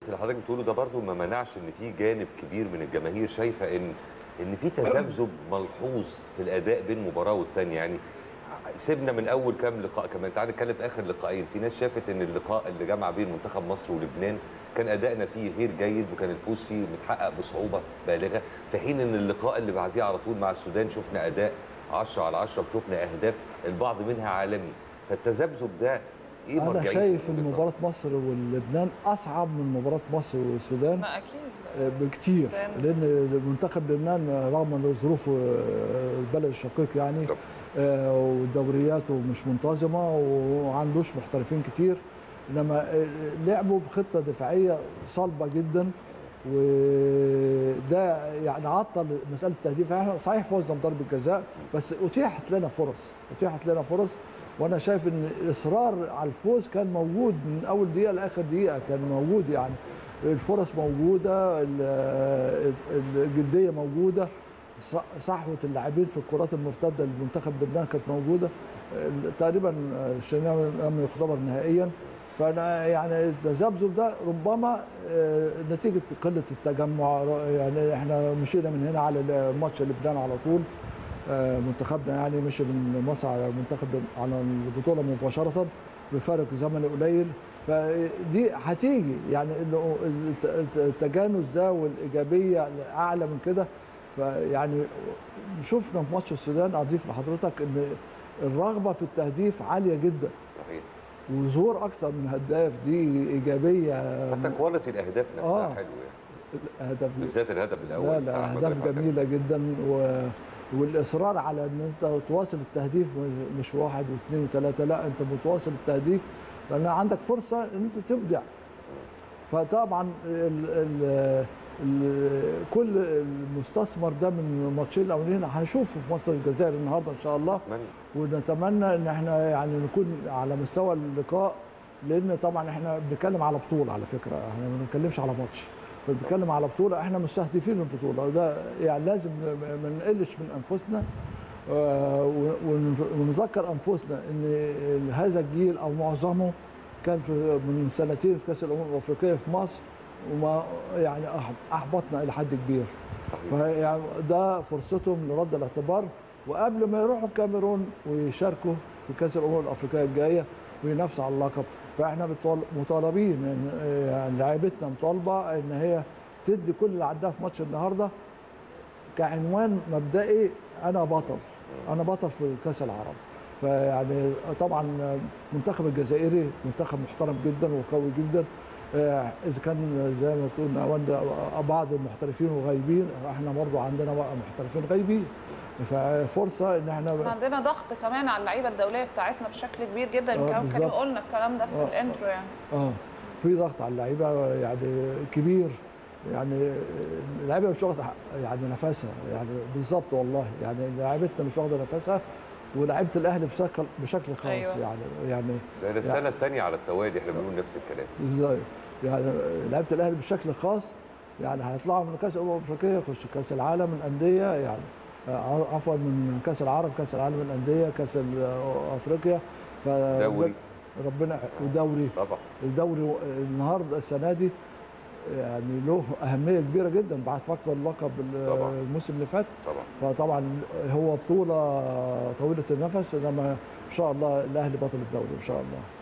اللي حضرتك بتقوله ده برضو ما منعش ان في جانب كبير من الجماهير شايفه ان ان في تذبذب ملحوظ في الاداء بين مباراه والتانيه يعني سيبنا من اول كام لقاء كمان تعال نتكلم في اخر لقاءين في ناس شافت ان اللقاء اللي جمع بين منتخب مصر ولبنان كان ادائنا فيه غير جيد وكان الفوز فيه متحقق بصعوبه بالغه في حين ان اللقاء اللي بعديه على طول مع السودان شفنا اداء 10 على 10 وشفنا اهداف البعض منها عالمي فالتذبذب ده ايه انا مرجعيته شايف من ان وجهة مباراه مصر واللبنان اصعب من مباراه مصر والسودان ما اكيد بكتير لأن- لان منتخب لبنان رغم ان ظروف البلد الشقيق يعني طب. آه، ودورياته مش منتظمه وعندوش محترفين كتير انما آه، لعبوا بخطه دفاعيه صلبه جدا وده يعني عطل مساله التهديف احنا صحيح فوزنا بضربه جزاء بس اتيحت لنا فرص اتيحت لنا فرص وانا شايف ان الاصرار على الفوز كان موجود من اول دقيقه لاخر دقيقه كان موجود يعني الفرص موجوده ال- الجديه موجوده ص- صحوه اللاعبين في الكرات المرتده لمنتخب لبنان كانت موجوده ال- تقريبا الشناوي لم يختبر نهائيا فانا يعني التذبذب ده ربما آه، نتيجه قله التجمع يعني احنا مشينا من هنا على ماتش لبنان على طول آه، منتخبنا يعني مشي من مصر على المنتخب على البطوله مباشره بفارق زمني قليل فدي هتيجي يعني ال- الت- التجانس ده والايجابيه اعلى من كده فيعني شفنا في ماتش السودان اضيف لحضرتك ان الرغبه في التهديف عاليه جدا صحيح وظهور اكثر من هداف دي ايجابيه حتى كواليتي الاهداف نفسها آه. حلو يعني هدف بالذات الهدف الاول لا بتاع لا أحمد اهداف رفعت. جميله جدا و... والاصرار على ان انت تواصل التهديف م- مش واحد واثنين وثلاثه لا انت بتواصل التهديف لان عندك فرصه ان انت تبدع فطبعا ال... ال... ال... كل المستثمر ده من الماتشين الاولين هنشوفه في مصر الجزائر النهارده ان شاء الله أتمنى. ونتمنى ان احنا يعني نكون على مستوى اللقاء لان طبعا احنا بنتكلم على بطوله على فكره احنا ما بنتكلمش على ماتش فبنتكلم على بطوله احنا مستهدفين البطوله وده يعني لازم ما نقلش من انفسنا آه، ون- ونذكر انفسنا ان هذا الجيل او معظمه كان في من سنتين في كاس الامم الافريقيه في مصر وما يعني أح- احبطنا الى حد كبير صحيح فيعني ده فرصتهم لرد الاعتبار وقبل ما يروحوا الكاميرون ويشاركوا في كاس الامم الافريقيه الجايه وينافسوا على اللقب فاحنا بتطال- مطالبين إن- يعني لعيبتنا مطالبه ان هي تدي كل اللي عندها في ماتش النهارده كعنوان مبدئي انا بطل انا بطل في كاس العرب فيعني طبعا المنتخب الجزائري منتخب محترم جدا وقوي جدا آه، اذا كان زي ما تقول نوند بعض المحترفين وغايبين احنا برضو عندنا بقى محترفين غايبين ففرصه ان احنا احنا عندنا ضغط كمان على اللعيبه الدوليه بتاعتنا بشكل كبير جدا آه، يمكن كان بالظبط. قلنا الكلام ده في آه. الانترو يعني اه في ضغط على اللعيبه يعني كبير يعني اللعيبه مش واخده يعني نفسها يعني بالظبط والله يعني لعيبتنا مش واخده نفسها ولعيبه الاهلي بشكل بشكل خاص أيوة. يعني يعني ده السنه الثانيه على التوالي احنا بنقول نفس الكلام ازاي يعني لعيبه الاهلي بشكل خاص يعني هيطلعوا من كاس الامم الافريقيه يخشوا كاس العالم الانديه يعني آه، عفوا من كاس العرب كاس العالم الانديه كاس ال- افريقيا ف دوري. ربنا ودوري طبعا الدوري النهارده السنه دي يعني له اهميه كبيره جدا بعد فقد اللقب طبعاً. الموسم اللي فات طبعا فطبعا هو بطوله طويله النفس انما ان شاء الله الاهلي بطل الدوري ان شاء الله